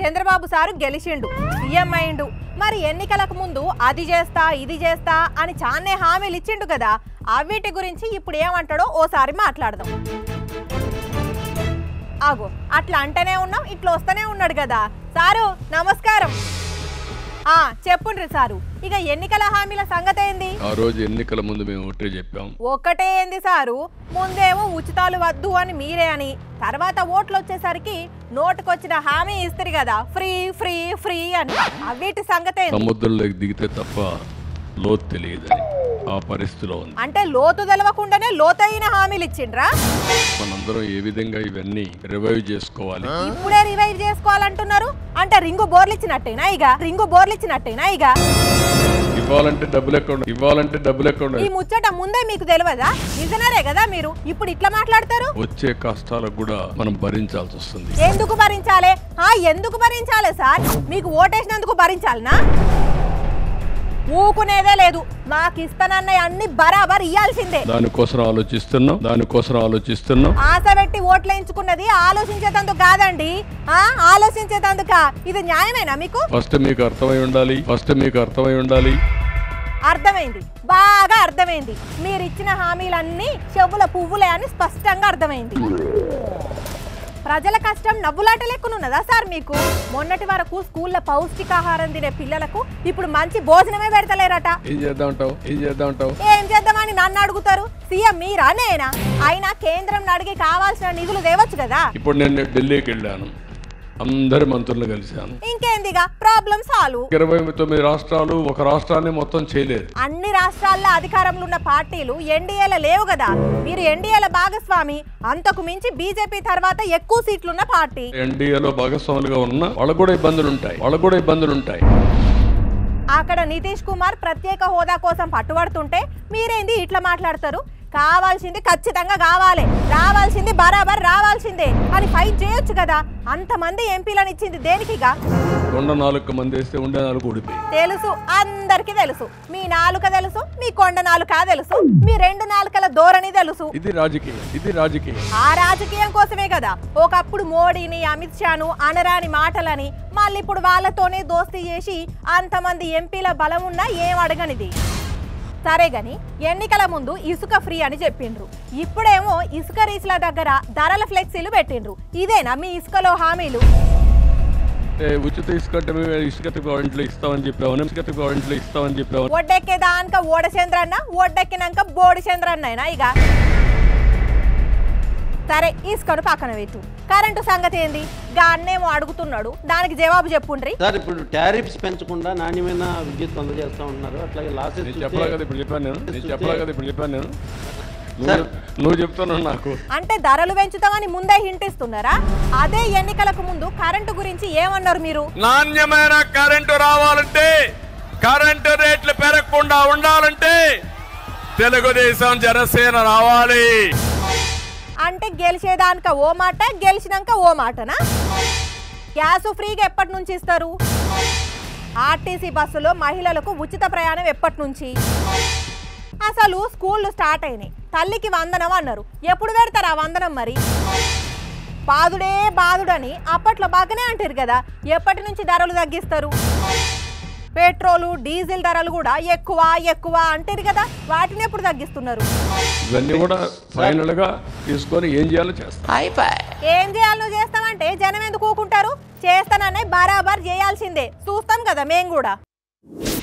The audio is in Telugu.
చంద్రబాబు సారు గెలిచిండు సీఎం అయిండు మరి ఎన్నికలకు ముందు అది చేస్తా ఇది చేస్తా అని చానే హామీలు ఇచ్చిండు కదా అవిటి గురించి ఇప్పుడు ఏమంటాడో ఓసారి మాట్లాడదాం ఆగో అట్లా అంటేనే ఉన్నాం ఇట్లా వస్తూనే ఉన్నాడు కదా సారు నమస్కారం ఆ చెప్పుండ్రి సారు ఇక ఎన్నికల హామీల సంగతి ఏంది ఆ రోజు ఎన్నికల ముందు మేము ఒకటే చెప్పాం ఒక్కటే ఏంది సారు ముందేమో ఉచితాలు వద్దు అని మీరే అని తర్వాత ఓట్లు వచ్చేసరికి నోటుకొచ్చిన హామీ ఇస్తారు కదా ఫ్రీ ఫ్రీ ఫ్రీ అని అవిటి సంగతి ఏంది సముద్రంలోకి దిగితే తప్ప లోతు తెలియదని ఆ పరిస్థితిలో ఉంది అంటే లోతు తెలవకుండానే లోతైన హామీలు ఇచ్చిండ్రా మనందరం ఏ విధంగా ఇవన్నీ రివైవ్ చేసుకోవాలి ఇప్పుడే రివైవ్ చేసుకోవాలంటున్నారు అంటే రింగు బోర్లు ఇచ్చినట్టేనా ఇక రింగు బోర్లు ఇచ్చినట్టేనా ఇక ఇవ్వాలంటే డబ్బులు ఎక్కడ ఉన్నాయి? ఇవ్వాలంటే డబ్బులు ఎక్కడ ఉన్నాయి? ఈ ముచ్చట ముందే మీకు తెలియదా నిజనరే కదా మీరు ఇప్పుడు ఇట్లా మాట్లాడతారు వచ్చే కష్టాలకు కూడా మనం భరించాల్సి వస్తుంది ఎందుకు భరించాలి ఆ ఎందుకు భరించాలి సార్ మీకు ఓటేసినందుకు భరించాలనా ఊకునేదే లేదు నాకు ఇస్తానన్నయ్య అన్ని బరాబర్ ఇయ్యాల్సిందే దానికోసం ఆలోచిస్తున్నాం దానికోసం ఆలోచిస్తున్నాం ఆశ పెట్టి ఓట్లు వేయించుకున్నది ఆలోచించేటందుకు కాదండి ఆ ఆలోచించేటందుక ఇది న్యాయమేనా మీకు ఫస్ట్ మీకు అర్థమై ఉండాలి ఫస్ట్ మీకు అర్థమై ఉండాలి అర్థమైంది బాగా అర్థమైంది మీరు ఇచ్చిన హామీలన్నీ చెవుల పువ్వులే అని స్పష్టంగా అర్థమైంది ప్రజల కష్టం నవ్వులాట లెక్కనున్నదా సార్ మీకు మొన్నటి వరకు స్కూల్లో పౌష్టికాహారం తినే పిల్లలకు ఇప్పుడు మంచి భోజనమే పెడతలేరట ఏం చేద్దాం అంటావు ఏం చేద్దాం అంటావు ఏం చేద్దామని నన్ను అడుగుతారు సీఎం మీరా నేనా అయినా కేంద్రం అడిగి కావాల్సిన నిధులు తేవచ్చు కదా ఇప్పుడు నేను ఢిల్లీకి వెళ్ళాను అందరి మంత్రులు కలిశాను ఇంకేందిగా ప్రాబ్లం సాల్వ్ ఇరవై తొమ్మిది రాష్ట్రాలు ఒక రాష్ట్రాన్ని మొత్తం చేయలేదు అన్ని రాష్ట్రాల్లో అధికారంలో ఉన్న పార్టీలు ఎన్డీఏల లేవు కదా మీరు ఎన్డీఏల భాగస్వామి అంతకు మించి బీజేపీ తర్వాత ఎక్కువ సీట్లున్న పార్టీ ఎన్డీఏలో భాగస్వాములుగా ఉన్న వాళ్ళకు కూడా ఇబ్బందులు ఉంటాయి వాళ్ళకు కూడా ఇబ్బందులు ఉంటాయి అక్కడ నితీష్ కుమార్ ప్రత్యేక హోదా కోసం పట్టుబడుతుంటే మీరేంది ఇట్లా మాట్లాడతారు కావాల్సింది ఖచ్చితంగా కావాలి రావాల్సింది బరాబర్ రావాల్సిందే అని ఫైట్ చేయొచ్చు కదా అంతమంది ఎంపీలను ఇచ్చింది దేనికిగా కొండ నాలుగు మంది వేస్తే ఉండే నాలుగు ఊడిపోయి తెలుసు అందరికీ తెలుసు మీ నాలుక తెలుసు మీ కొండ నాలుక తెలుసు మీ రెండు నాలుకల ధోరణి తెలుసు ఇది రాజకీయం ఇది రాజకీయం ఆ రాజకీయం కోసమే కదా ఒకప్పుడు మోడీని అమిత్ షాను అనరాని మాటలని మళ్ళీ ఇప్పుడు వాళ్ళతోనే దోస్తీ చేసి అంతమంది ఎంపీల బలం ఉన్నా ఏం అడగనిది సరే గని ఎన్నికల ముందు ఇసుక ఫ్రీ అని చెప్పిండ్రు ఇప్పుడేమో ఇసుక రీచ్ల దగ్గర ధరల ఫ్లెక్సీలు పెట్టిండ్రు ఇదేనా మీ ఇసుకలో హామీలు అంటే ఉచిత ఇసుక అంటే మేము ఇసుక పాయింట్లు ఇస్తామని చెప్పామని ఇసుక పాయింట్లు ఇస్తామని చెప్పామని ఒడ్డెక్కేదానిక ఓడచంద్రన్న ఒడ్డెక్కినాక బోడి చంద్రన్నైనా ఇక సరే ఇసుకను పక్కన పెట్టు కరెంటు సంగతి ఏంది గాన్నేమో అడుగుతున్నాడు దానికి జవాబు చెప్పుండ్రి సార్ ఇప్పుడు టారిఫ్స్ పెంచకుండా నాణ్యమైన విద్యుత్ అందజేస్తా ఉంటున్నారు అట్లాగే లాసెస్ నేను చెప్పలా కదా ఇప్పుడు చెప్పాను నేను నేను చెప్పలా కదా ఇప్పుడు చెప్పాను నేను నువ్వు చెప్- నువ్వు చెప్తున్నావు నాకు అంటే ధరలు పెంచుతామని ముందే హింట్ ఇస్తున్నారా అదే ఎన్నికలకు ముందు కరెంటు గురించి ఏమన్నారు మీరు నాణ్యమైన కరెంటు రావాలంటే కరెంటు రేట్లు పెరగకుండా ఉండాలంటే తెలుగుదేశం జనసేన రావాలి అంటే గెలిచేదానిక ఓ మాట గెలిచినాక ఓ మాటనా గ్యాస్ ఫ్రీగా ఎప్పటి నుంచి ఇస్తారు ఆర్టీసీ బస్సులో మహిళలకు ఉచిత ప్రయాణం ఎప్పటి నుంచి అసలు స్కూళ్ళు స్టార్ట్ అయినాయి తల్లికి వందనం అన్నారు ఎప్పుడు పెడతారు ఆ వందనం మరి బాదుడే బాదుడని అప్పట్లో బాగానే అంటారు కదా ఎప్పటి నుంచి ధరలు తగ్గిస్తారు పెట్రోలు డీజిల్ ధరలు కూడా ఎక్కువ ఎక్కువ అంటారు కదా వాటిని ఎప్పుడు తగ్గిస్తున్నారు ఇవన్నీ కూడా ఫైనల్ గా తీసుకొని ఏం చేయాలో చేస్తాం ఏం చేయాలో చేస్తామంటే జనం ఎందుకు ఊకుంటారు చేస్తాననే బరాబర్ చేయాల్సిందే చూస్తాం కదా మేం కూడా